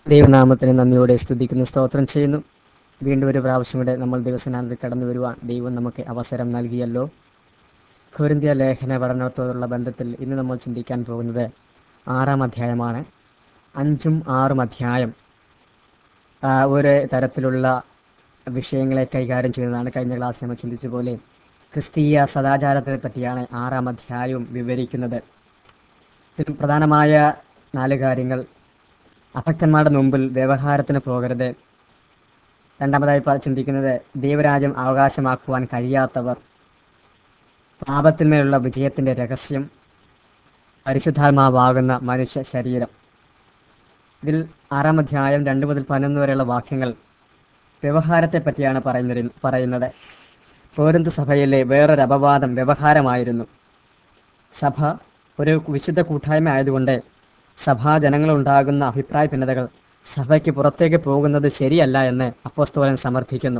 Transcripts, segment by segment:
ദൈവനാമത്തിന് നന്ദിയോടെ സ്തുതിക്കുന്നു സ്തോത്രം ചെയ്യുന്നു വീണ്ടും ഒരു പ്രാവശ്യം കൂടെ നമ്മൾ ദിവസനാന്തി കടന്നു വരുവാൻ ദൈവം നമുക്ക് അവസരം നൽകിയല്ലോ ഖുരിന്ത്യ ലേഖന പഠനത്തോടുള്ള ബന്ധത്തിൽ ഇന്ന് നമ്മൾ ചിന്തിക്കാൻ പോകുന്നത് ആറാം അധ്യായമാണ് അഞ്ചും ആറും അധ്യായം ആ, ഒരു തരത്തിലുള്ള വിഷയങ്ങളെ കൈകാര്യം ചെയ്യുന്നതാണ് കഴിഞ്ഞ ക്ലാസ്സിൽ നമ്മൾ ചിന്തിച്ച പോലെ ക്രിസ്തീയ സദാചാരത്തെ പറ്റിയാണ് ആറാം അധ്യായവും വിവരിക്കുന്നത് ഇതിൽ പ്രധാനമായ നാല് കാര്യങ്ങൾ അഭക്തന്മാരുടെ മുമ്പിൽ വ്യവഹാരത്തിന് പോകരുത് രണ്ടാമതായി പ- ചിന്തിക്കുന്നത് ദൈവരാജ്യം അവകാശമാക്കുവാൻ കഴിയാത്തവർ പാപത്തിന്മേലുള്ള വിജയത്തിന്റെ രഹസ്യം പരിശുദ്ധാത്മാവാകുന്ന മനുഷ്യ ശരീരം ഇതിൽ ആറാം അധ്യായം രണ്ട് മുതൽ പതിനൊന്ന് വരെയുള്ള വാക്യങ്ങൾ വ്യവഹാരത്തെ പറ്റിയാണ് പറയുന്നത് പറയുന്നത് കോരിന്ത് സഭയിലെ വേറൊരു അപവാദം വ്യവഹാരമായിരുന്നു സഭ ഒരു വിശുദ്ധ കൂട്ടായ്മ ആയതുകൊണ്ട് സഭാജനങ്ങളുണ്ടാകുന്ന അഭിപ്രായ ഭിന്നതകൾ സഭയ്ക്ക് പുറത്തേക്ക് പോകുന്നത് ശരിയല്ല എന്ന് അപ്പോസ്തോലൻ സമർത്ഥിക്കുന്നു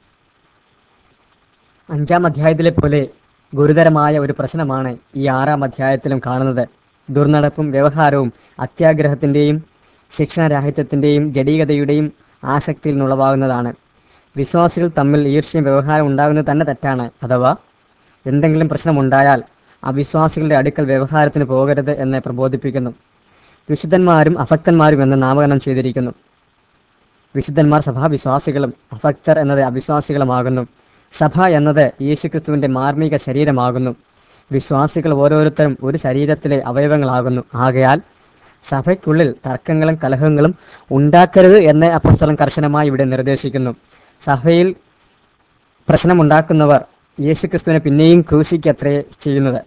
അഞ്ചാം അധ്യായത്തിലെ പോലെ ഗുരുതരമായ ഒരു പ്രശ്നമാണ് ഈ ആറാം അധ്യായത്തിലും കാണുന്നത് ദുർനടപ്പും വ്യവഹാരവും അത്യാഗ്രഹത്തിന്റെയും ശിക്ഷണരാഹിത്യത്തിന്റെയും ജഡീകതയുടെയും ആസക്തിയിൽ നിന്നുളവാകുന്നതാണ് വിശ്വാസികൾ തമ്മിൽ ഈർഷ്യം വ്യവഹാരം ഉണ്ടാകുന്നത് തന്നെ തെറ്റാണ് അഥവാ എന്തെങ്കിലും പ്രശ്നമുണ്ടായാൽ അവിശ്വാസികളുടെ അടുക്കൽ വ്യവഹാരത്തിന് പോകരുത് എന്ന് പ്രബോധിപ്പിക്കുന്നു വിശുദ്ധന്മാരും അഭക്തന്മാരും എന്ന് നാമകരണം ചെയ്തിരിക്കുന്നു വിശുദ്ധന്മാർ സഭാവിശ്വാസികളും അഭക്തർ എന്നത് അവിശ്വാസികളുമാകുന്നു സഭ എന്നത് യേശുക്രിസ്തുവിന്റെ മാർമിക ശരീരമാകുന്നു വിശ്വാസികൾ ഓരോരുത്തരും ഒരു ശരീരത്തിലെ അവയവങ്ങളാകുന്നു ആകയാൽ സഭയ്ക്കുള്ളിൽ തർക്കങ്ങളും കലഹങ്ങളും ഉണ്ടാക്കരുത് എന്ന് അപ്പസ്തലം കർശനമായി ഇവിടെ നിർദ്ദേശിക്കുന്നു സഭയിൽ പ്രശ്നമുണ്ടാക്കുന്നവർ യേശുക്രിസ്തുവിനെ പിന്നെയും ക്രൂശിക്കത്രേ ചെയ്യുന്നത്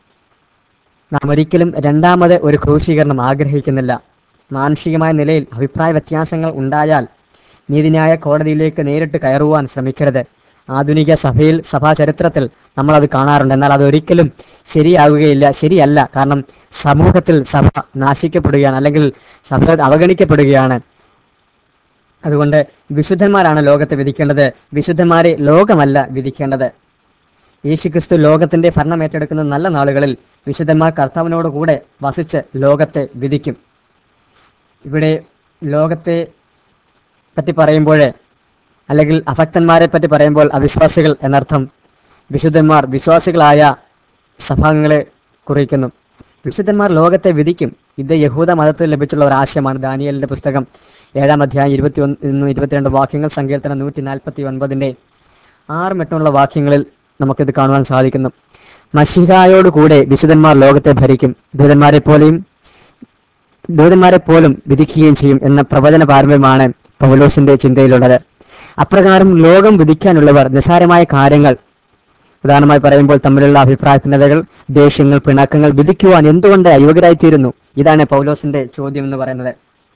നാം ഒരിക്കലും രണ്ടാമത് ഒരു ക്രൂശീകരണം ആഗ്രഹിക്കുന്നില്ല മാനുഷികമായ നിലയിൽ അഭിപ്രായ വ്യത്യാസങ്ങൾ ഉണ്ടായാൽ നീതിന്യായ കോടതിയിലേക്ക് നേരിട്ട് കയറുവാൻ ശ്രമിക്കരുത് ആധുനിക സഭയിൽ സഭാ ചരിത്രത്തിൽ നമ്മൾ അത് കാണാറുണ്ട് എന്നാൽ അത് ഒരിക്കലും ശരിയാവുകയില്ല ശരിയല്ല കാരണം സമൂഹത്തിൽ സഭ നാശിക്കപ്പെടുകയാണ് അല്ലെങ്കിൽ സഭ അവഗണിക്കപ്പെടുകയാണ് അതുകൊണ്ട് വിശുദ്ധന്മാരാണ് ലോകത്തെ വിധിക്കേണ്ടത് വിശുദ്ധന്മാരെ ലോകമല്ല വിധിക്കേണ്ടത് യേശുക്രിസ്തു ലോകത്തിന്റെ ഭരണം ഏറ്റെടുക്കുന്ന നല്ല നാളുകളിൽ വിശുദ്ധന്മാർ കർത്താവിനോട് കൂടെ വസിച്ച് ലോകത്തെ വിധിക്കും ഇവിടെ ലോകത്തെ പറ്റി പറയുമ്പോൾ അല്ലെങ്കിൽ അഭക്തന്മാരെ പറ്റി പറയുമ്പോൾ അവിശ്വാസികൾ എന്നർത്ഥം വിശുദ്ധന്മാർ വിശ്വാസികളായ സഭാംഗങ്ങളെ കുറിക്കുന്നു വിശുദ്ധന്മാർ ലോകത്തെ വിധിക്കും ഇത് യഹൂദ മതത്തിൽ ലഭിച്ചുള്ള ഒരു ആശയമാണ് ദാനിയലിന്റെ പുസ്തകം ഏഴാം അധ്യായം ഇരുപത്തി ഒന്ന് ഇരുപത്തിരണ്ട് വാക്യങ്ങൾ സങ്കീർത്തനം നൂറ്റി നാൽപ്പത്തി ഒൻപതിന്റെ ആറും എട്ടുമുള്ള വാക്യങ്ങളിൽ നമുക്കിത് കാണുവാൻ സാധിക്കുന്നു മഷിഹായോട് കൂടെ വിശുദ്ധന്മാർ ലോകത്തെ ഭരിക്കും ദൂതന്മാരെ പോലെയും ദൂതന്മാരെ പോലും വിധിക്കുകയും ചെയ്യും എന്ന പ്രവചന പാരമ്യമാണ് പൗലോസിന്റെ ചിന്തയിലുള്ളത് അപ്രകാരം ലോകം വിധിക്കാനുള്ളവർ നിസ്സാരമായ കാര്യങ്ങൾ ഉദാഹരണമായി പറയുമ്പോൾ തമ്മിലുള്ള അഭിപ്രായ ഭിന്നതകൾ ദേഷ്യങ്ങൾ പിണക്കങ്ങൾ വിധിക്കുവാൻ എന്തുകൊണ്ട് അയോഗ്യരായിത്തീരുന്നു ഇതാണ് പൗലോസിന്റെ ചോദ്യം എന്ന് പറയുന്നത്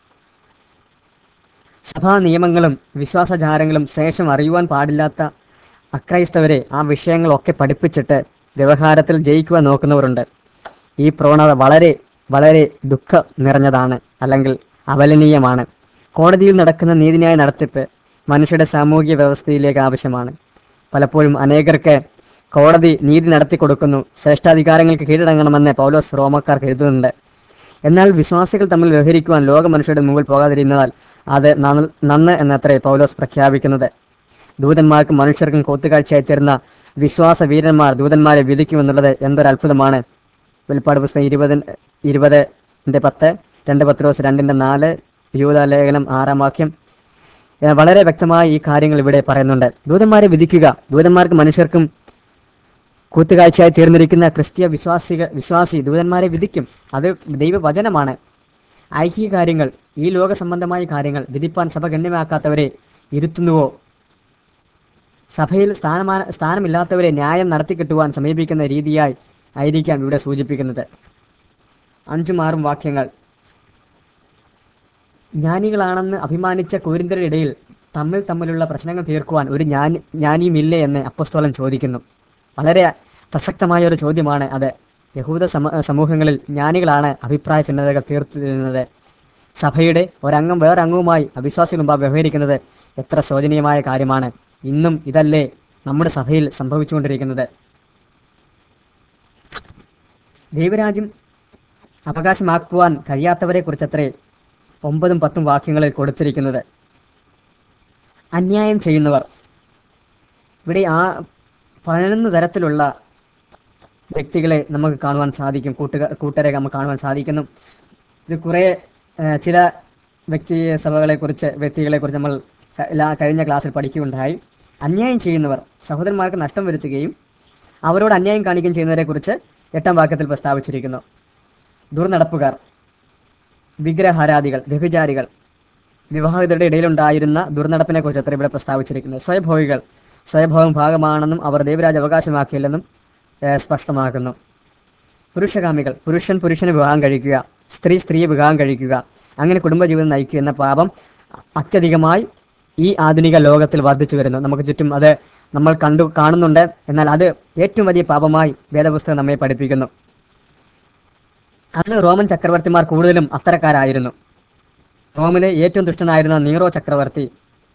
സഭാ നിയമങ്ങളും വിശ്വാസചാരങ്ങളും ശേഷം അറിയുവാൻ പാടില്ലാത്ത അക്രൈസ്തവരെ ആ വിഷയങ്ങളൊക്കെ പഠിപ്പിച്ചിട്ട് വ്യവഹാരത്തിൽ ജയിക്കുവാൻ നോക്കുന്നവരുണ്ട് ഈ പ്രവണത വളരെ വളരെ ദുഃഖ നിറഞ്ഞതാണ് അല്ലെങ്കിൽ അവലനീയമാണ് കോടതിയിൽ നടക്കുന്ന നീതിന്യായ നടത്തിപ്പ് മനുഷ്യരുടെ സാമൂഹിക വ്യവസ്ഥയിലേക്ക് ആവശ്യമാണ് പലപ്പോഴും അനേകർക്ക് കോടതി നീതി നടത്തി കൊടുക്കുന്നു ശ്രേഷ്ഠാധികാരങ്ങൾക്ക് കീഴടങ്ങണമെന്ന് പൗലോസ് റോമക്കാർക്ക് എഴുതുന്നുണ്ട് എന്നാൽ വിശ്വാസികൾ തമ്മിൽ വ്യവഹരിക്കുവാൻ ലോക മനുഷ്യരുടെ മുമ്പിൽ പോകാതിരുന്നതാൽ അത് നന്ന് നന്ന് എന്നത്രേ പൗലോസ് പ്രഖ്യാപിക്കുന്നത് ദൂതന്മാർക്കും മനുഷ്യർക്കും കൂത്തുകാഴ്ചയായി തീർന്ന വിശ്വാസ വീരന്മാർ ദൂതന്മാരെ വിധിക്കുമെന്നുള്ളത് എന്തൊരു അത്ഭുതമാണ് വെളിപ്പാട് പുസ്തകം ഇരുപത് ഇരുപതിന്റെ പത്ത് രണ്ട് പത്രോസ് രണ്ടിന്റെ നാല് യൂത ലേഖനം ആറാം വാക്യം ഏ, വളരെ വ്യക്തമായി ഈ കാര്യങ്ങൾ ഇവിടെ പറയുന്നുണ്ട് ദൂതന്മാരെ വിധിക്കുക ദൂതന്മാർക്ക് മനുഷ്യർക്കും കൂത്തുകാഴ്ചയായി തീർന്നിരിക്കുന്ന ക്രിസ്തീയ വിശ്വാസിക വിശ്വാസി ദൂതന്മാരെ വിധിക്കും അത് ദൈവവചനമാണ് ഐഹിക കാര്യങ്ങൾ ഈ ലോക സംബന്ധമായ കാര്യങ്ങൾ വിധിപ്പാൻ സഭ ഗണ്യമാക്കാത്തവരെ ഇരുത്തുന്നുവോ സഭയിൽ സ്ഥാനമാന സ്ഥാനമില്ലാത്തവരെ ന്യായം നടത്തിക്കിട്ടുവാൻ സമീപിക്കുന്ന രീതിയായി ആയിരിക്കാം ഇവിടെ സൂചിപ്പിക്കുന്നത് അഞ്ചും ആറും വാക്യങ്ങൾ ജ്ഞാനികളാണെന്ന് അഭിമാനിച്ച കോരിന്തരുടെ ഇടയിൽ തമ്മിൽ തമ്മിലുള്ള പ്രശ്നങ്ങൾ തീർക്കുവാൻ ഒരു ജ്ഞാനി ജ്ഞാനിയുമില്ലേ എന്ന് അപ്പസ്തോലൻ ചോദിക്കുന്നു വളരെ പ്രസക്തമായ ഒരു ചോദ്യമാണ് അത് യഹൂദ സമ സമൂഹങ്ങളിൽ ജ്ഞാനികളാണ് അഭിപ്രായ ഭിന്നതകൾ തീർത്തിരുന്നത് സഭയുടെ ഒരംഗം വേറംഗവുമായി അവിശ്വാസികൾ മുമ്പ് വ്യവഹരിക്കുന്നത് എത്ര ശോചനീയമായ കാര്യമാണ് ഇന്നും ഇതല്ലേ നമ്മുടെ സഭയിൽ സംഭവിച്ചുകൊണ്ടിരിക്കുന്നത് ദൈവരാജ്യം അവകാശമാക്കുവാൻ കഴിയാത്തവരെ കുറിച്ചത്രേ ഒമ്പതും പത്തും വാക്യങ്ങളിൽ കൊടുത്തിരിക്കുന്നത് അന്യായം ചെയ്യുന്നവർ ഇവിടെ ആ പതിനൊന്ന് തരത്തിലുള്ള വ്യക്തികളെ നമുക്ക് കാണുവാൻ സാധിക്കും കൂട്ടുകാർ കൂട്ടരെ നമുക്ക് കാണുവാൻ സാധിക്കുന്നു ഇത് കുറേ ഏഹ്, ചില വ്യക്തി സഭകളെ കുറിച്ച് വ്യക്തികളെ കുറിച്ച് നമ്മൾ ക- ലാ- കഴിഞ്ഞ ക്ലാസ്സിൽ പഠിക്കുകയുണ്ടായി അന്യായം ചെയ്യുന്നവർ സഹോദരന്മാർക്ക് നഷ്ടം വരുത്തുകയും അവരോട് അന്യായം കാണിക്കുകയും ചെയ്യുന്നവരെ കുറിച്ച് എട്ടാം വാക്യത്തിൽ പ്രസ്താവിച്ചിരിക്കുന്നു ദുർനടപ്പുകാർ വിഗ്രഹാരാധികൾ വ്യഭിചാരികൾ വിവാഹിതരുടെ ഇടയിലുണ്ടായിരുന്ന ദുർനടപ്പിനെ കുറിച്ച് അത്ര ഇവിടെ പ്രസ്താവിച്ചിരിക്കുന്നത് സ്വയഭോഗികൾ സ്വയഭോഗം ഭാഗമാണെന്നും അവർ ദൈവരാജ് അവകാശമാക്കിയില്ലെന്നും ഏഹ്, സ്പഷ്ടമാക്കുന്നു പുരുഷകാമികൾ പുരുഷൻ പുരുഷനെ വിവാഹം കഴിക്കുക സ്ത്രീ സ്ത്രീയെ വിവാഹം കഴിക്കുക അങ്ങനെ കുടുംബജീവിതം നയിക്കുക എന്ന പാപം അത്യധികമായി ഈ ആധുനിക ലോകത്തിൽ വർദ്ധിച്ചു വരുന്നു നമുക്ക് ചുറ്റും അത് നമ്മൾ കണ്ടു കാണുന്നുണ്ട് എന്നാൽ അത് ഏറ്റവും വലിയ പാപമായി വേദപുസ്തകം നമ്മെ പഠിപ്പിക്കുന്നു അന്ന് റോമൻ ചക്രവർത്തിമാർ കൂടുതലും അത്തരക്കാരായിരുന്നു റോമിലെ ഏറ്റവും ദുഷ്ടനായിരുന്ന നീറോ ചക്രവർത്തി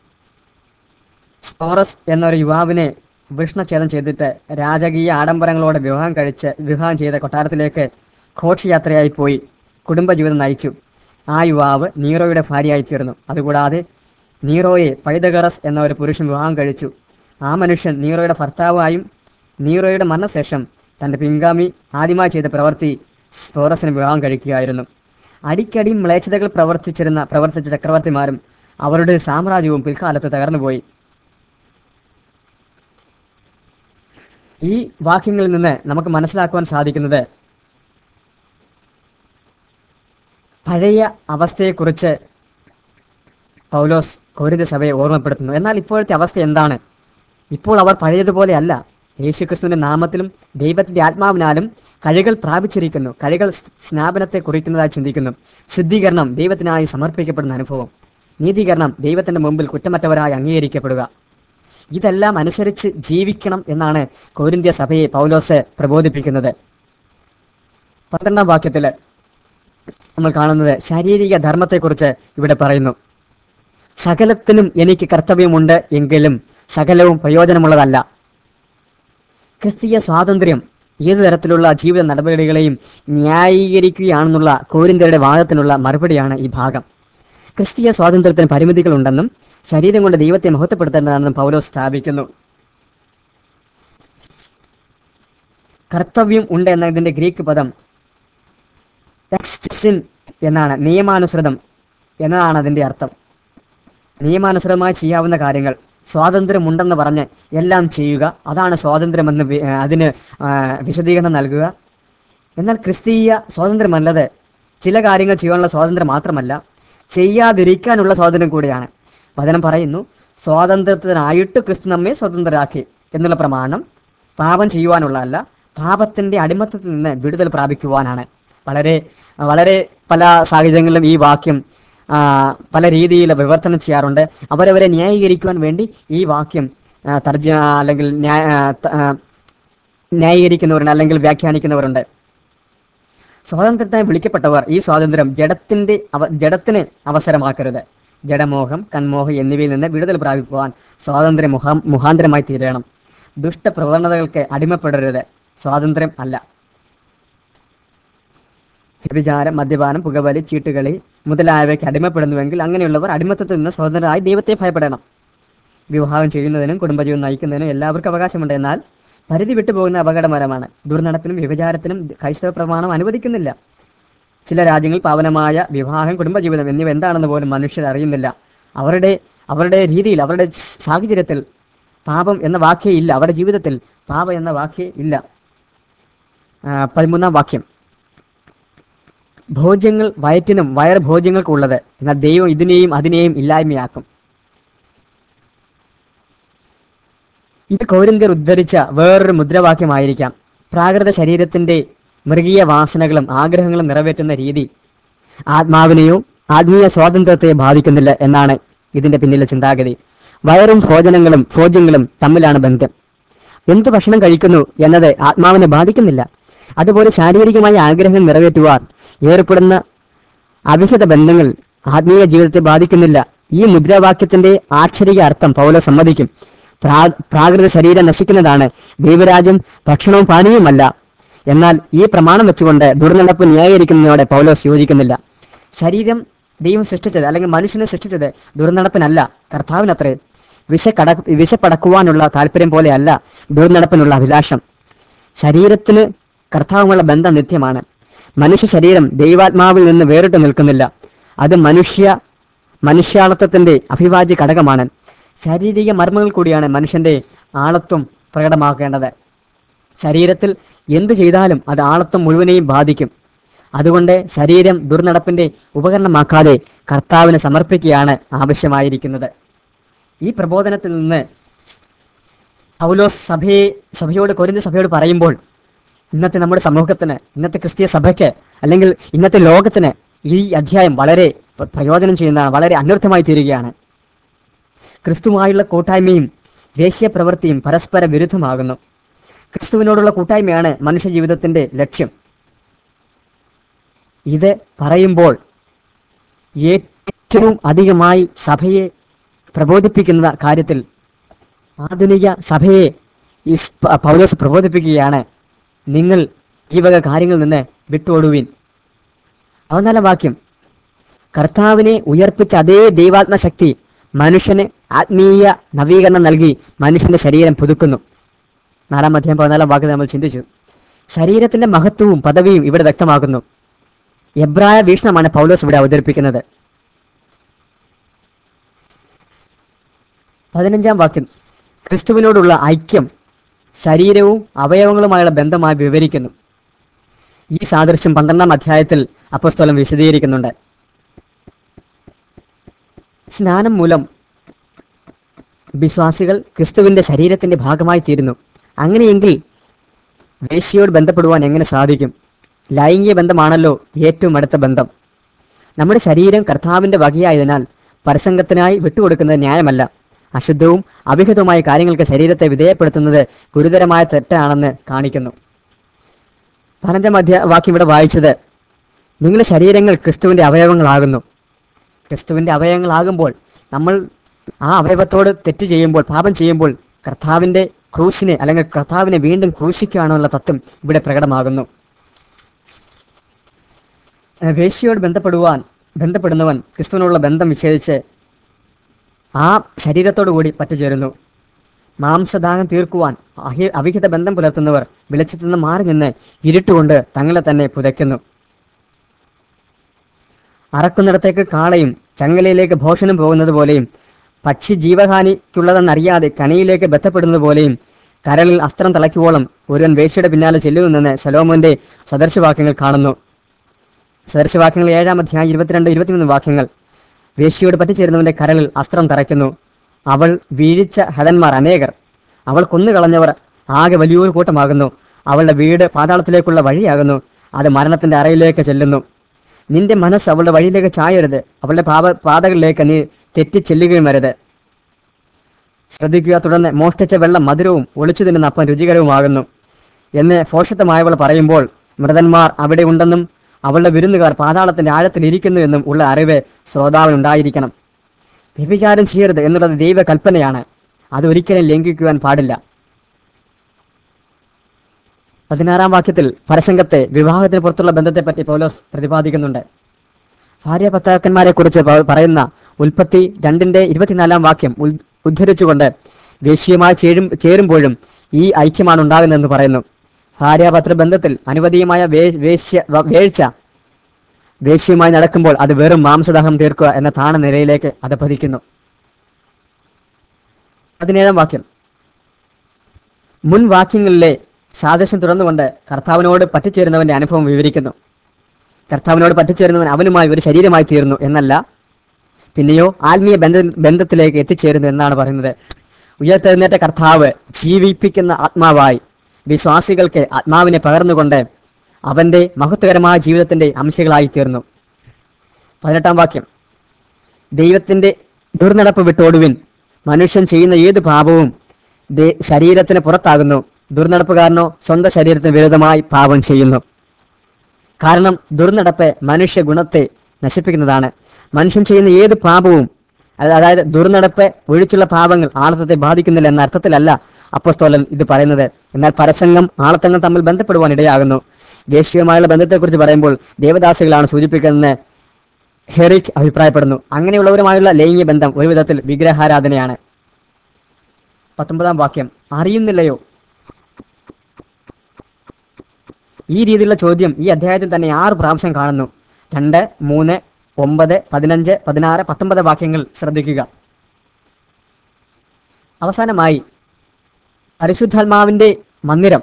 സ്പോറസ് എന്നൊരു യുവാവിനെ വൃഷ്ണഛേദം ചെയ്തിട്ട് രാജകീയ ആഡംബരങ്ങളോടെ വിവാഹം കഴിച്ച് വിവാഹം ചെയ്ത കൊട്ടാരത്തിലേക്ക് ഘോഷയാത്രയായി പോയി കുടുംബജീവിതം നയിച്ചു ആ യുവാവ് നീറോയുടെ ഭാര്യയായി തീർന്നു അതുകൂടാതെ നീറോയെ പൈതഗറസ് എന്ന ഒരു പുരുഷൻ വിവാഹം കഴിച്ചു ആ മനുഷ്യൻ നീറോയുടെ ഭർത്താവായും നീറോയുടെ മരണശേഷം തന്റെ പിൻഗാമി ആദ്യമായി ചെയ്ത പ്രവൃത്തി സ്പോറസിന് വിവാഹം കഴിക്കുകയായിരുന്നു അടിക്കടി മ്ലേച്ഛതകൾ പ്രവർത്തിച്ചിരുന്ന പ്രവർത്തിച്ച ചക്രവർത്തിമാരും അവരുടെ സാമ്രാജ്യവും പിൽക്കാലത്ത് തകർന്നുപോയി ഈ വാക്യങ്ങളിൽ നിന്ന് നമുക്ക് മനസ്സിലാക്കുവാൻ സാധിക്കുന്നത് പഴയ അവസ്ഥയെക്കുറിച്ച് പൗലോസ് കോരിന്ത സഭയെ ഓർമ്മപ്പെടുത്തുന്നു എന്നാൽ ഇപ്പോഴത്തെ അവസ്ഥ എന്താണ് ഇപ്പോൾ അവർ പഴയതുപോലെ അല്ല യേശുക്രിസ്തുവിന്റെ നാമത്തിലും ദൈവത്തിന്റെ ആത്മാവിനാലും കഴികൾ പ്രാപിച്ചിരിക്കുന്നു കഴികൾ സ്- സ്നാപനത്തെ കുറിക്കുന്നതായി ചിന്തിക്കുന്നു ശുദ്ധീകരണം ദൈവത്തിനായി സമർപ്പിക്കപ്പെടുന്ന അനുഭവം നീതീകരണം ദൈവത്തിന്റെ മുമ്പിൽ കുറ്റമറ്റവരായി അംഗീകരിക്കപ്പെടുക ഇതെല്ലാം അനുസരിച്ച് ജീവിക്കണം എന്നാണ് കോരിന്ത്യ സഭയെ പൗലോസ് പ്രബോധിപ്പിക്കുന്നത് പന്ത്രണ്ടാം വാക്യത്തില് നമ്മൾ കാണുന്നത് ശാരീരിക ധർമ്മത്തെക്കുറിച്ച് ഇവിടെ പറയുന്നു സകലത്തിനും എനിക്ക് കർത്തവ്യമുണ്ട് എങ്കിലും സകലവും പ്രയോജനമുള്ളതല്ല ക്രിസ്തീയ സ്വാതന്ത്ര്യം ഏതു തരത്തിലുള്ള ജീവിത നടപടികളെയും ന്യായീകരിക്കുകയാണെന്നുള്ള കോരിന്തരുടെ വാദത്തിനുള്ള മറുപടിയാണ് ഈ ഭാഗം ക്രിസ്തീയ സ്വാതന്ത്ര്യത്തിന് പരിമിതികളുണ്ടെന്നും ശരീരം കൊണ്ട് ദൈവത്തെ മഹത്വപ്പെടുത്തേണ്ടതാണെന്നും പൗലോസ് സ്ഥാപിക്കുന്നു കർത്തവ്യം ഉണ്ട് എന്നതിന്റെ ഗ്രീക്ക് പദം എക്സിൻ എന്നാണ് നിയമാനുസൃതം എന്നതാണ് അതിന്റെ അർത്ഥം നിയമാനുസൃതമായി ചെയ്യാവുന്ന കാര്യങ്ങൾ സ്വാതന്ത്ര്യമുണ്ടെന്ന് പറഞ്ഞ് എല്ലാം ചെയ്യുക അതാണ് സ്വാതന്ത്ര്യമെന്ന് വി- ആ, അതിന് ആ, വിശദീകരണം നൽകുക എന്നാൽ ക്രിസ്തീയ സ്വാതന്ത്ര്യമല്ലത് ചില കാര്യങ്ങൾ ചെയ്യാനുള്ള സ്വാതന്ത്ര്യം മാത്രമല്ല ചെയ്യാതിരിക്കാനുള്ള സ്വാതന്ത്ര്യം കൂടിയാണ് വചനം പറയുന്നു സ്വാതന്ത്ര്യത്തിനായിട്ട് ക്രിസ്തു നമ്മെ സ്വതന്ത്രരാക്കി എന്നുള്ള പ്രമാണം പാപം ചെയ്യുവാനുള്ളതല്ല പാപത്തിന്റെ അടിമത്തത്തിൽ നിന്ന് വിടുതൽ പ്രാപിക്കുവാനാണ് വളരെ വളരെ പല സാഹചര്യങ്ങളിലും ഈ വാക്യം ആ, പല രീതിയിൽ വിവർത്തനം ചെയ്യാറുണ്ട് അവരവരെ ന്യായീകരിക്കുവാൻ വേണ്ടി ഈ വാക്യം ആ, തർജ്ജ അല്ലെങ്കിൽ ന്യായ ആ, ത- ആ, ന്യായീകരിക്കുന്നവരുണ്ട് അല്ലെങ്കിൽ വ്യാഖ്യാനിക്കുന്നവരുണ്ട് സ്വാതന്ത്ര്യത്തിനായി വിളിക്കപ്പെട്ടവർ ഈ സ്വാതന്ത്ര്യം ജഡത്തിന്റെ അവ ജഡത്തിന് അവസരമാക്കരുത് ജഡമോഹം കൺമോഹം എന്നിവയിൽ നിന്ന് വിടുതൽ പ്രാപിക്കുവാൻ സ്വാതന്ത്ര്യ മുഖാ മുഖാന്തരമായി തീരണം ദുഷ്ടപ്രവണതകൾക്ക് അടിമപ്പെടരുത് സ്വാതന്ത്ര്യം അല്ല വ്യഭിചാരം മദ്യപാനം പുകവലി ചീട്ടുകളി മുതലായവയ്ക്ക് അടിമപ്പെടുന്നുവെങ്കിൽ അങ്ങനെയുള്ളവർ അടിമത്തത്തിൽ നിന്ന് സ്വതന്ത്രരായി ദൈവത്തെ ഭയപ്പെടണം വിവാഹം ചെയ്യുന്നതിനും കുടുംബജീവൻ നയിക്കുന്നതിനും എല്ലാവർക്കും അവകാശമുണ്ട് എന്നാൽ പരിധി വിട്ടുപോകുന്ന അപകടമരമാണ് ദുർനടപ്പിനും വ്യഭിചാരത്തിനും ക്രൈസ്തവ പ്രമാണം അനുവദിക്കുന്നില്ല ചില രാജ്യങ്ങളിൽ പാവനമായ വിവാഹം കുടുംബജീവിതം എന്നിവ എന്താണെന്ന് പോലും മനുഷ്യർ അറിയുന്നില്ല അവരുടെ അവരുടെ രീതിയിൽ അവരുടെ സാഹചര്യത്തിൽ പാപം എന്ന വാക്കേ ഇല്ല അവരുടെ ജീവിതത്തിൽ പാപം എന്ന വാക്കേ ഇല്ല ആ, പതിമൂന്നാം വാക്യം ഭോജ്യങ്ങൾ വയറ്റിനും വയർ ഭോജ്യങ്ങൾക്കുള്ളത് എന്നാൽ ദൈവം ഇതിനെയും അതിനെയും ഇല്ലായ്മയാക്കും ഇത് കോരിന്ത്യർ ഉദ്ധരിച്ച വേറൊരു മുദ്രാവാക്യമായിരിക്കാം പ്രാകൃത ശരീരത്തിന്റെ മൃഗീയ വാസനകളും ആഗ്രഹങ്ങളും നിറവേറ്റുന്ന രീതി ആത്മാവിനെയോ ആത്മീയ സ്വാതന്ത്ര്യത്തെ ബാധിക്കുന്നില്ല എന്നാണ് ഇതിന്റെ പിന്നിലെ ചിന്താഗതി വയറും ഭോജനങ്ങളും ഭോജ്യങ്ങളും തമ്മിലാണ് ബന്ധം എന്ത് ഭക്ഷണം കഴിക്കുന്നു എന്നത് ആത്മാവിനെ ബാധിക്കുന്നില്ല അതുപോലെ ശാരീരികമായ ആഗ്രഹം നിറവേറ്റുവാൻ ഏർപ്പെടുന്ന അവിഹിത ബന്ധങ്ങൾ ആത്മീയ ജീവിതത്തെ ബാധിക്കുന്നില്ല ഈ മുദ്രാവാക്യത്തിന്റെ ആക്ഷരിക അർത്ഥം പൗല സമ്മതിക്കും പ്രാ- പ്രാകൃത ശരീരം നശിക്കുന്നതാണ് ദൈവരാജ്യം ഭക്ഷണവും പാനീയവുമല്ല എന്നാൽ ഈ പ്രമാണം വെച്ചുകൊണ്ട് ദുർനടപ്പ് ന്യായീകരിക്കുന്നതിനോട് പൗലോസ് യോജിക്കുന്നില്ല ശരീരം ദൈവം സൃഷ്ടിച്ചത് അല്ലെങ്കിൽ മനുഷ്യനെ സൃഷ്ടിച്ചത് ദുർനടപ്പിനല്ല കർത്താവിനത്രേ വിശക്കട വിശപ്പടക്കുവാനുള്ള താല്പര്യം പോലെയല്ല ദുർനടപ്പിനുള്ള അഭിലാഷം ശരീരത്തിന് കർത്താവുമുള്ള ബന്ധം നിത്യമാണ് മനുഷ്യ ശരീരം ദൈവാത്മാവിൽ നിന്ന് വേറിട്ട് നിൽക്കുന്നില്ല അത് മനുഷ്യ മനുഷ്യാളത്വത്തിന്റെ അഭിവാജ്യ ഘടകമാണ് ശാരീരിക മർമ്മങ്ങൾ കൂടിയാണ് മനുഷ്യന്റെ ആളത്വം പ്രകടമാക്കേണ്ടത് ശരീരത്തിൽ എന്ത് ചെയ്താലും അത് ആളത്വം മുഴുവനെയും ബാധിക്കും അതുകൊണ്ട് ശരീരം ദുർനടപ്പിന്റെ ഉപകരണമാക്കാതെ കർത്താവിന് സമർപ്പിക്കുകയാണ് ആവശ്യമായിരിക്കുന്നത് ഈ പ്രബോധനത്തിൽ നിന്ന് പൗലോസ് സഭയെ സഭയോട് കൊരിന്ത സഭയോട് പറയുമ്പോൾ ഇന്നത്തെ നമ്മുടെ സമൂഹത്തിന് ഇന്നത്തെ ക്രിസ്തീയ സഭയ്ക്ക് അല്ലെങ്കിൽ ഇന്നത്തെ ലോകത്തിന് ഈ അധ്യായം വളരെ പ്ര- പ്രയോജനം ചെയ്യുന്നതാണ് വളരെ അനർത്ഥമായി തീരുകയാണ് ക്രിസ്തുവായുള്ള കൂട്ടായ്മയും ദേശീയ പ്രവൃത്തിയും പരസ്പര വിരുദ്ധമാകുന്നു ക്രിസ്തുവിനോടുള്ള കൂട്ടായ്മയാണ് മനുഷ്യ ജീവിതത്തിന്റെ ലക്ഷ്യം ഇത് പറയുമ്പോൾ ഏറ്റവും അധികമായി സഭയെ പ്രബോധിപ്പിക്കുന്ന കാര്യത്തിൽ ആധുനിക സഭയെ ഈ സ് പ- പൗലോസ് പ്രബോധിപ്പിക്കുകയാണ് നിങ്ങൾ ഈ വക കാര്യങ്ങളിൽ നിന്ന് വിട്ടോടുവിൻ അവനാല വാക്യം കർത്താവിനെ ഉയർപ്പിച്ച അതേ ദൈവാത്മ ശക്തി മനുഷ്യന് ആത്മീയ നവീകരണം നൽകി മനുഷ്യന്റെ ശരീരം പുതുക്കുന്നു നാലാം അധ്യായം പതിനാലാം വാക്യം നമ്മൾ ചിന്തിച്ചു ശരീരത്തിന്റെ മഹത്വവും പദവിയും ഇവിടെ വ്യക്തമാക്കുന്നു എബ്രായ വീക്ഷണമാണ് പൗലോസ് ഇവിടെ അവതരിപ്പിക്കുന്നത് പതിനഞ്ചാം വാക്യം ക്രിസ്തുവിനോടുള്ള ഐക്യം ശരീരവും അവയവങ്ങളുമായുള്ള ബന്ധമായി വിവരിക്കുന്നു ഈ സാദൃശ്യം പന്ത്രണ്ടാം അധ്യായത്തിൽ അപ്പസ്തോലം വിശദീകരിക്കുന്നുണ്ട് സ്നാനം മൂലം വിശ്വാസികൾ ക്രിസ്തുവിന്റെ ശരീരത്തിന്റെ ഭാഗമായി തീരുന്നു അങ്ങനെയെങ്കിൽ വേശ്യയോട് ബന്ധപ്പെടുവാൻ എങ്ങനെ സാധിക്കും ലൈംഗിക ബന്ധമാണല്ലോ ഏറ്റവും അടുത്ത ബന്ധം നമ്മുടെ ശരീരം കർത്താവിന്റെ വകയായതിനാൽ പരസംഗത്തിനായി വിട്ടുകൊടുക്കുന്നത് ന്യായമല്ല അശുദ്ധവും അവിഹിതവുമായ കാര്യങ്ങൾക്ക് ശരീരത്തെ വിധേയപ്പെടുത്തുന്നത് ഗുരുതരമായ തെറ്റാണെന്ന് കാണിക്കുന്നു പതിനഞ്ചാം അധ്യായ വാക്യം ഇവിടെ വായിച്ചത് നിങ്ങളുടെ ശരീരങ്ങൾ ക്രിസ്തുവിന്റെ അവയവങ്ങളാകുന്നു ക്രിസ്തുവിന്റെ അവയവങ്ങളാകുമ്പോൾ നമ്മൾ ആ അവയവത്തോട് തെറ്റ് ചെയ്യുമ്പോൾ പാപം ചെയ്യുമ്പോൾ കർത്താവിന്റെ ക്രൂശിനെ അല്ലെങ്കിൽ കർത്താവിനെ വീണ്ടും ക്രൂശിക്കുകയാണെന്നുള്ള തത്വം ഇവിടെ പ്രകടമാകുന്നു ഏഹ് വേശ്യയോട് ബന്ധപ്പെടുവാൻ ബന്ധപ്പെടുന്നവൻ ക്രിസ്തുവിനോടുള്ള ബന്ധം വിച്ഛേദിച്ച് ആ ശരീരത്തോടു കൂടി പറ്റുചേരുന്നു മാംസദാഹം തീർക്കുവാൻ അഹി- അവിഹിത ബന്ധം പുലർത്തുന്നവർ വെളിച്ചത്തു നിന്ന് മാറി നിന്ന് ഇരുട്ടുകൊണ്ട് തങ്ങളെ തന്നെ പുതയ്ക്കുന്നു അറക്കുന്നിടത്തേക്ക് കാളയും ചങ്ങലയിലേക്ക് ഭോഷണം പോകുന്നത് പോലെയും പക്ഷി ജീവഹാനിക്കുള്ളതെന്നറിയാതെ കണിയിലേക്ക് ബന്ധപ്പെടുന്നത് പോലെയും കരളിൽ അസ്ത്രം തിളയ്ക്കുവോളം ഒരുവൻ വേശ്യയുടെ പിന്നാലെ ചെല്ലുമെന്ന് ശലോമോന്റെ സദർശവാക്യങ്ങൾ കാണുന്നു സദർശവാക്യങ്ങൾ ഏഴാം അധ്യായം ഇരുപത്തിരണ്ട് ഇരുപത്തിമൂന്ന് വാക്യങ്ങൾ വേശ്യയോട് പറ്റിച്ചേരുന്നവന്റെ കരളിൽ അസ്ത്രം തറയ്ക്കുന്നു അവൾ വീഴിച്ച ഹതന്മാർ അനേകർ അവൾ കൊന്നുകളഞ്ഞവർ ആകെ വലിയൊരു കൂട്ടമാകുന്നു അവളുടെ വീട് പാതാളത്തിലേക്കുള്ള വഴിയാകുന്നു അത് മരണത്തിന്റെ അറയിലേക്ക് ചെല്ലുന്നു നിന്റെ മനസ്സ് അവളുടെ വഴിയിലേക്ക് ചായരുത് അവളുടെ പാപ പാതകളിലേക്ക് നീ തെറ്റി ചെല്ലുകയും വരുത് ശ്രദ്ധിക്കുക തുടർന്ന് മോഷ്ടിച്ച വെള്ളം മധുരവും ഒളിച്ചു തിന്നുന്ന അപ്പം രുചികരവുമാകുന്നു എന്ന് ഫോഷത്വമായവൾ പറയുമ്പോൾ മൃതന്മാർ അവിടെ ഉണ്ടെന്നും അവളുടെ വിരുന്നുകാർ പാതാളത്തിന്റെ ആഴത്തിൽ ഇരിക്കുന്നു എന്നും ഉള്ള അറിവ് ശ്രോതാവിനുണ്ടായിരിക്കണം വ്യഭിചാരം ചെയ്യരുത് എന്നുള്ളത് ദൈവ കൽപ്പനയാണ് അത് ഒരിക്കലും ലംഘിക്കുവാൻ പാടില്ല പതിനാറാം വാക്യത്തിൽ പരസംഗത്തെ വിവാഹത്തിന് പുറത്തുള്ള ബന്ധത്തെപ്പറ്റി പൗലോസ് പ്രതിപാദിക്കുന്നുണ്ട് ഭാര്യ ഭർത്താക്കന്മാരെ കുറിച്ച് പറയുന്ന ഉൽപ്പത്തി രണ്ടിന്റെ ഇരുപത്തിനാലാം വാക്യം ഉൽ- ഉദ്ധരിച്ചുകൊണ്ട് വേശ്യയുമായി ചേരും ചേരുമ്പോഴും ഈ ഐക്യമാണ് ഉണ്ടാകുന്നതെന്ന് പറയുന്നു ഭാര്യാഭർത്തൃ ബന്ധത്തിൽ അനുവദീയമായ വേ- വേശ്യ വ- വേഴ്ച വേശ്യയുമായി നടക്കുമ്പോൾ അത് വെറും മാംസദാഹം തീർക്കുക എന്ന താണ നിലയിലേക്ക് അത് പതിക്കുന്നു പതിനേഴാം വാക്യം മുൻ വാക്യങ്ങളിലെ സാദൃശ്യം തുറന്നുകൊണ്ട് കർത്താവിനോട് പറ്റിച്ചേരുന്നവന്റെ അനുഭവം വിവരിക്കുന്നു കർത്താവിനോട് പറ്റിച്ചേരുന്നവൻ അവനുമായി ഒരു ശരീരമായി തീർന്നു എന്നല്ല പിന്നെയോ ആത്മീയ ബന്ധ ബന്ധത്തിലേക്ക് എത്തിച്ചേരുന്നു എന്നാണ് പറയുന്നത് ഉയർത്തെഴുന്നേറ്റ കർത്താവ് ജീവിപ്പിക്കുന്ന ആത്മാവായി വിശ്വാസികൾക്ക് ആത്മാവിനെ പകർന്നുകൊണ്ട് അവന്റെ മഹത്വകരമായ ജീവിതത്തിന്റെ അംശങ്ങളായി തീർന്നു പതിനെട്ടാം വാക്യം ദൈവത്തിന്റെ ദുർനടപ്പ് വിട്ടോടുവിൻ മനുഷ്യൻ ചെയ്യുന്ന ഏത് പാപവും ദേ- ശരീരത്തിന് പുറത്താകുന്നു ദുർനടപ്പുകാരനോ സ്വന്തം ശരീരത്തിന് വിരുദ്ധമായി പാപം ചെയ്യുന്നു കാരണം ദുർനടപ്പ് മനുഷ്യ ഗുണത്തെ നശിപ്പിക്കുന്നതാണ് മനുഷ്യൻ ചെയ്യുന്ന ഏത് പാപവും അത് അതായത് ദുർനടപ്പ് ഒഴിച്ചുള്ള പാപങ്ങൾ ആളത്വത്തെ ബാധിക്കുന്നില്ല എന്ന അർത്ഥത്തിലല്ല അപ്പസ്തോലൻ ഇത് പറയുന്നത് എന്നാൽ പരസംഗം ആളത്തങ്ങൾ തമ്മിൽ ബന്ധപ്പെടുവാൻ ഇടയാകുന്നു ദേശീയമായുള്ള ബന്ധത്തെക്കുറിച്ച് പറയുമ്പോൾ ദേവദാസികളാണ് സൂചിപ്പിക്കുന്നത് ഹെറിക് അഭിപ്രായപ്പെടുന്നു അങ്ങനെയുള്ളവരുമായുള്ള ലൈംഗിക ബന്ധം ഒരു വിധത്തിൽ വിഗ്രഹാരാധനയാണ് പത്തൊമ്പതാം വാക്യം അറിയുന്നില്ലയോ ഈ രീതിയിലുള്ള ചോദ്യം ഈ അധ്യായത്തിൽ തന്നെ ആറ് പ്രാവശ്യം കാണുന്നു രണ്ട് മൂന്ന് ഒമ്പത് പതിനഞ്ച് പതിനാറ് പത്തൊമ്പത് വാക്യങ്ങൾ ശ്രദ്ധിക്കുക അവസാനമായി പരിശുദ്ധാത്മാവിന്റെ മന്ദിരം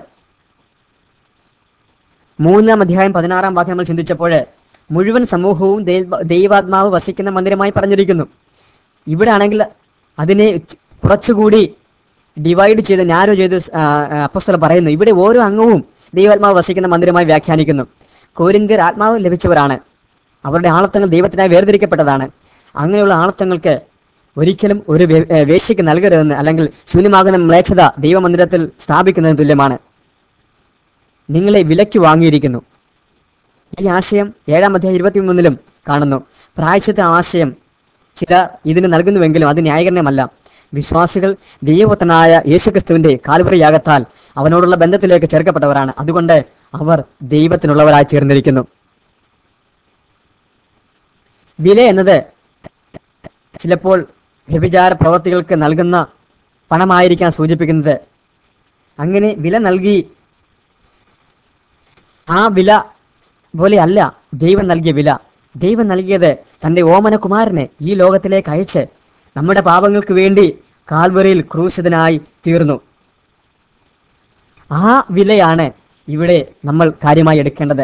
മൂന്നാം അധ്യായം പതിനാറാം വാക്യം നമ്മൾ ചിന്തിച്ചപ്പോൾ മുഴുവൻ സമൂഹവും ദൈവ- ദൈവാത്മാവ് വസിക്കുന്ന മന്ദിരമായി പറഞ്ഞിരിക്കുന്നു ഇവിടെ ആണെങ്കിൽ അതിനെ കുറച്ചുകൂടി ഡിവൈഡ് ചെയ്ത് നാരോ ചെയ്ത് അപ്പസ്തലം പറയുന്നു ഇവിടെ ഓരോ അംഗവും ദൈവാത്മാവ് വസിക്കുന്ന മന്ദിരമായി വ്യാഖ്യാനിക്കുന്നു കോരിന്ത്യർ ആത്മാവ് ലഭിച്ചവരാണ് അവരുടെ ആളത്തങ്ങൾ ദൈവത്തിനായി വേർതിരിക്കപ്പെട്ടതാണ് അങ്ങനെയുള്ള ആളത്തങ്ങൾക്ക് ഒരിക്കലും ഒരു വേ- ഏ, വേശ്യയ്ക്ക് നൽകരുതെന്ന് അല്ലെങ്കിൽ ശൂന്യമാകുന്ന മ്ലേച്ഛത ദൈവമന്ദിരത്തിൽ സ്ഥാപിക്കുന്നതിന് തുല്യമാണ് നിങ്ങളെ വിലയ്ക്ക് വാങ്ങിയിരിക്കുന്നു ഈ ആശയം ഏഴാം അധ്യായം ഇരുപത്തി മൂന്നിലും കാണുന്നു പ്രായശ്ചിത്ത ആശയം ചില ഇതിന് നൽകുന്നുവെങ്കിലും അത് ന്യായീകരണമല്ല വിശ്വാസികൾ ദൈവപുത്രനായ യേശുക്രിസ്തുവിന്റെ കാൽവറി യാഗത്താൽ അവനോടുള്ള ബന്ധത്തിലേക്ക് ചേർക്കപ്പെട്ടവരാണ് അതുകൊണ്ട് അവർ ദൈവത്തിനുള്ളവരായി തീർന്നിരിക്കുന്നു വില എന്നത് ചിലപ്പോൾ വ്യഭിചാര പ്രവർത്തികൾക്ക് നൽകുന്ന പണമായിരിക്കാൻ സൂചിപ്പിക്കുന്നത് അങ്ങനെ വില നൽകി ആ വില പോലെ അല്ല ദൈവം നൽകിയ വില ദൈവം നൽകിയത് തന്റെ ഓമനകുമാരനെ ഈ ലോകത്തിലേക്ക് അയച്ച് നമ്മുടെ പാപങ്ങൾക്ക് വേണ്ടി കാൽവറിയിൽ ക്രൂശിതനായി തീർന്നു ആ വിലയാണ് ഇവിടെ നമ്മൾ കാര്യമായി എടുക്കേണ്ടത്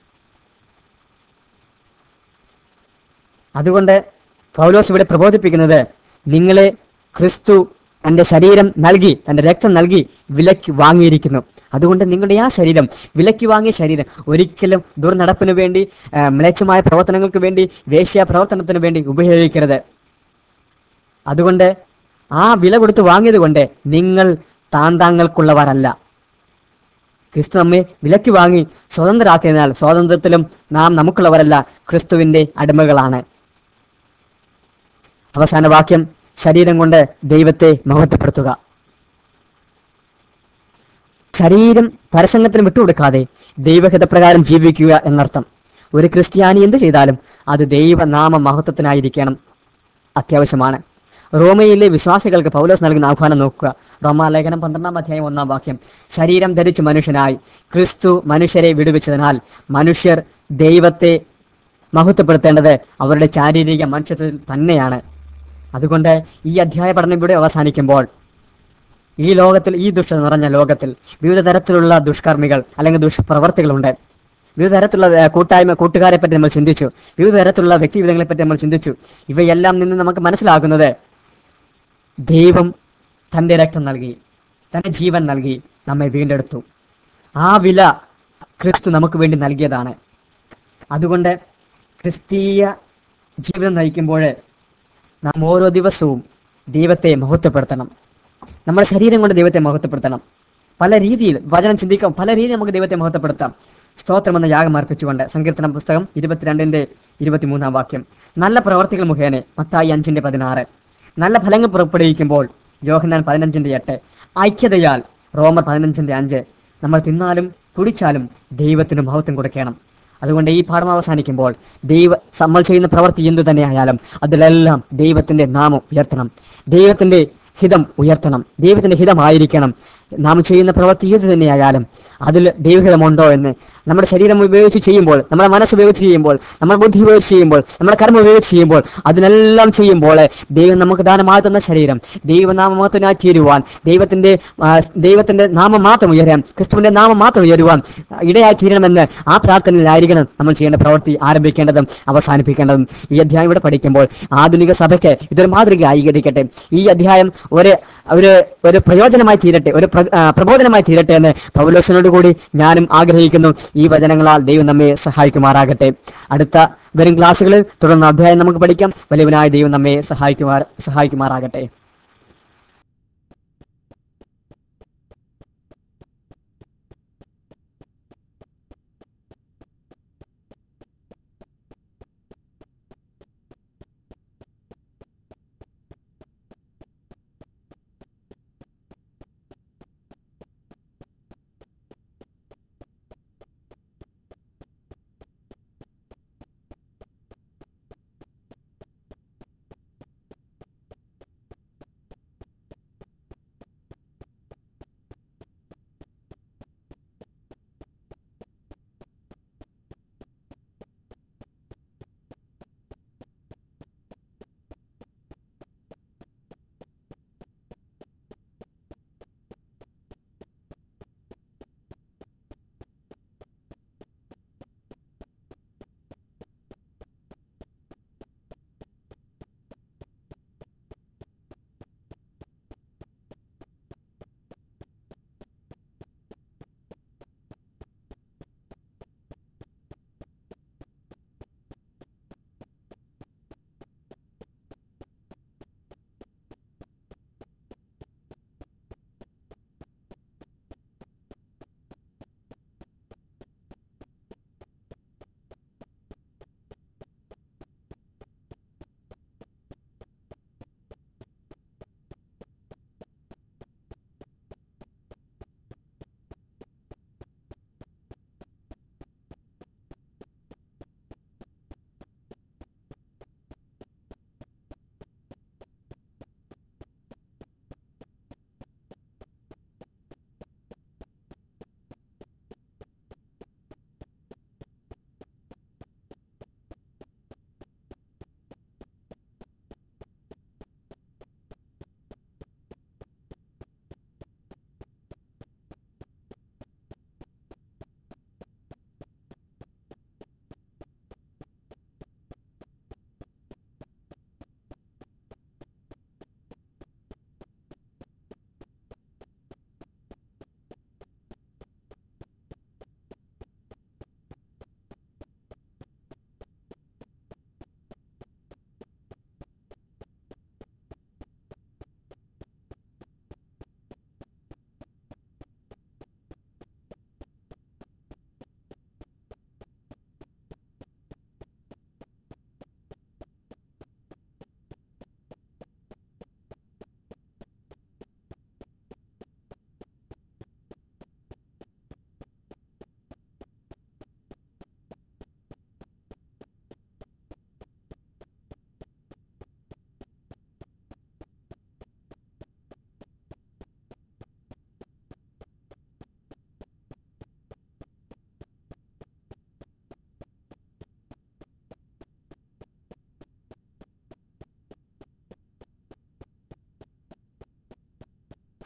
അതുകൊണ്ട് പൗലോസ് ഇവിടെ പ്രബോധിപ്പിക്കുന്നത് നിങ്ങളെ ക്രിസ്തു തന്റെ ശരീരം നൽകി തന്റെ രക്തം നൽകി വിലയ്ക്ക് വാങ്ങിയിരിക്കുന്നു അതുകൊണ്ട് നിങ്ങളുടെ ആ ശരീരം വിലയ്ക്ക് വാങ്ങിയ ശരീരം ഒരിക്കലും ദുർനടപ്പിന് വേണ്ടി ആ, മ്ലേച്ഛമായ പ്രവർത്തനങ്ങൾക്ക് വേണ്ടി വേശ്യ പ്രവർത്തനത്തിന് വേണ്ടി ഉപയോഗിക്കരുത് അതുകൊണ്ട് ആ വില കൊടുത്ത് വാങ്ങിയത് കൊണ്ട് നിങ്ങൾ താൻ താങ്കൾക്കുള്ളവരല്ല ക്രിസ്തു നമ്മെ വിലയ്ക്ക് വാങ്ങി സ്വതന്ത്രരാക്കിയതിനാൽ സ്വാതന്ത്ര്യത്തിലും നാം നമുക്കുള്ളവരല്ല ക്രിസ്തുവിന്റെ അടിമകളാണ് അവസാന വാക്യം ശരീരം കൊണ്ട് ദൈവത്തെ മഹത്വപ്പെടുത്തുക ശരീരം പരസംഗത്തിന് വിട്ടുകൊടുക്കാതെ ദൈവഹിതപ്രകാരം ജീവിക്കുക എന്നർത്ഥം ഒരു ക്രിസ്ത്യാനി എന്ത് ചെയ്താലും അത് ദൈവനാമ മഹത്വത്തിനായിരിക്കണം അത്യാവശ്യമാണ് റോമയിലെ വിശ്വാസികൾക്ക് പൗലോസ് നൽകുന്ന ആഹ്വാനം നോക്കുക റോമാലേഖനം പന്ത്രണ്ടാം അധ്യായം ഒന്നാം വാക്യം ശരീരം ധരിച്ച് മനുഷ്യനായി ക്രിസ്തു മനുഷ്യരെ വിടുവിച്ചതിനാൽ മനുഷ്യർ ദൈവത്തെ മഹത്വപ്പെടുത്തേണ്ടത് അവരുടെ ശാരീരിക മനുഷ്യത്വത്തിൽ തന്നെയാണ് അതുകൊണ്ട് ഈ അധ്യായ പഠനം ഇവിടെ അവസാനിക്കുമ്പോൾ ഈ ലോകത്തിൽ ഈ ദുഷ്ട നിറഞ്ഞ ലോകത്തിൽ വിവിധ തരത്തിലുള്ള ദുഷ്കർമ്മികൾ അല്ലെങ്കിൽ ദുഷ്പ്രവർത്തികളുണ്ട് വിവിധ തരത്തിലുള്ള ഏർ, കൂട്ടായ്മ കൂട്ടുകാരെ പറ്റി നമ്മൾ ചിന്തിച്ചു വിവിധ തരത്തിലുള്ള വ്യക്തിവിധങ്ങളെ പറ്റി നമ്മൾ ചിന്തിച്ചു ഇവയെല്ലാം നിന്ന് നമുക്ക് മനസ്സിലാകുന്നത് ദൈവം തന്റെ രക്തം നൽകി തന്റെ ജീവൻ നൽകി നമ്മെ വീണ്ടെടുത്തു ആ വില ക്രിസ്തു നമുക്ക് വേണ്ടി നൽകിയതാണ് അതുകൊണ്ട് ക്രിസ്തീയ ജീവിതം നയിക്കുമ്പോൾ നാം ഓരോ ദിവസവും ദൈവത്തെ മഹത്വപ്പെടുത്തണം നമ്മുടെ ശരീരം കൊണ്ട് ദൈവത്തെ മഹത്വപ്പെടുത്തണം പല രീതിയിൽ വചനം ചിന്തിക്കാം പല രീതിയിൽ നമുക്ക് ദൈവത്തെ മഹത്വപ്പെടുത്താം സ്തോത്രം എന്ന യാഗം അർപ്പിച്ചുകൊണ്ട് സങ്കീർത്തനം പുസ്തകം ഇരുപത്തിരണ്ടിന്റെ ഇരുപത്തിമൂന്നാം വാക്യം നല്ല പ്രവർത്തികൾ മുഖേന മത്തായി അഞ്ചിന്റെ പതിനാറ് നല്ല ഫലങ്ങൾ പുറപ്പെടുവിക്കുമ്പോൾ യോഹന്നാൻ പതിനഞ്ചിന്റെ എട്ട് ഐക്യതയാൽ റോമർ പതിനഞ്ചിന്റെ അഞ്ച് നമ്മൾ തിന്നാലും കുടിച്ചാലും ദൈവത്തിന് മഹത്വം കൊടുക്കണം അതുകൊണ്ട് ഈ പാഠം അവസാനിക്കുമ്പോൾ ദൈവ നമ്മൾ ചെയ്യുന്ന പ്രവൃത്തി എന്തു തന്നെയായാലും അതിലെല്ലാം ദൈവത്തിന്റെ നാമം ഉയർത്തണം ദൈവത്തിന്റെ ഹിതം ഉയർത്തണം ദൈവത്തിന്റെ ഹിതമായിരിക്കണം നാം ചെയ്യുന്ന പ്രവൃത്തി ഏത് തന്നെയായാലും അതിൽ ദൈവഹിതമുണ്ടോ എന്ന് നമ്മുടെ ശരീരം ഉപയോഗിച്ച് ചെയ്യുമ്പോൾ നമ്മുടെ മനസ്സ് ഉപയോഗിച്ച് ചെയ്യുമ്പോൾ നമ്മുടെ ബുദ്ധി ഉപയോഗിച്ച് ചെയ്യുമ്പോൾ നമ്മുടെ കർമ്മം ഉപയോഗിച്ച് ചെയ്യുമ്പോൾ അതിനെല്ലാം ചെയ്യുമ്പോൾ ദൈവം നമുക്ക് ദാനമായി തന്ന ശരീരം ദൈവനാമത്തിനായി തീരുവാൻ ദൈവത്തിന്റെ ആ, ദൈവത്തിന്റെ നാമം മാത്രം ഉയരാൻ ക്രിസ്തുവിന്റെ നാമം മാത്രം ഉയരുവാൻ ഇടയായി തീരണമെന്ന് ആ പ്രാർത്ഥനയിലായിരിക്കണം നമ്മൾ ചെയ്യേണ്ട പ്രവൃത്തി ആരംഭിക്കേണ്ടതും അവസാനിപ്പിക്കേണ്ടതും ഈ അധ്യായം ഇവിടെ പഠിക്കുമ്പോൾ ആധുനിക സഭയ്ക്ക് ഇതൊരു മാതൃക ആയിരിക്കട്ടെ ഈ അധ്യായം ഒരു ഒരു ഒരു പ്രയോജനമായി തീരട്ടെ ഒരു പ്ര- ആ, പ്രബോധനമായി തീരട്ടെ എന്ന് പൗലോസിനോട് കൂടി ഞാനും ആഗ്രഹിക്കുന്നു ഈ വചനങ്ങളാൽ ദൈവം നമ്മെ സഹായിക്കുമാറാകട്ടെ അടുത്ത വരും ക്ലാസ്സുകളിൽ തുടർന്ന് അധ്യായം നമുക്ക് പഠിക്കാം വലിയവനായ ദൈവം നമ്മെ സഹായിക്കുമാർ സഹായിക്കുമാറാകട്ടെ